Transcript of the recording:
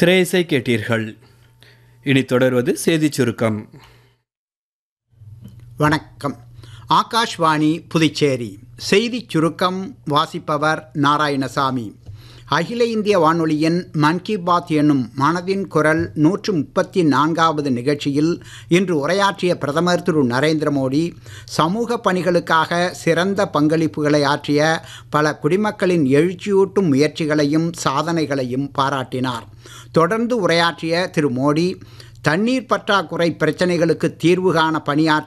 திரையிசை கேட்டீர்கள் இனி தொடர்வது செய்திச் சுருக்கம் வணக்கம் ஆகாஷ்வாணி புதுச்சேரி செய்திச் சுருக்கம் வாசிப்பவர் நாராயணசாமி அகில இந்திய வானொலியின் மன் கி பாத் என்னும் மனதின் குரல் நூற்று முப்பத்தி நான்காவது நிகழ்ச்சியில் இன்று உரையாற்றிய பிரதமர் திரு நரேந்திர மோடி சமூக பணிகளுக்காக சிறந்த பங்களிப்புகளை ஆற்றிய பல குடிமக்களின் எழுச்சியூட்டும் முயற்சிகளையும் சாதனைகளையும் பாராட்டினார் தொடர்ந்து உரையாற்றிய திரு மோடி தண்ணீர் பற்றாக்குறை பிரச்சனைகளுக்கு தீர்வு காண பணியாற்ற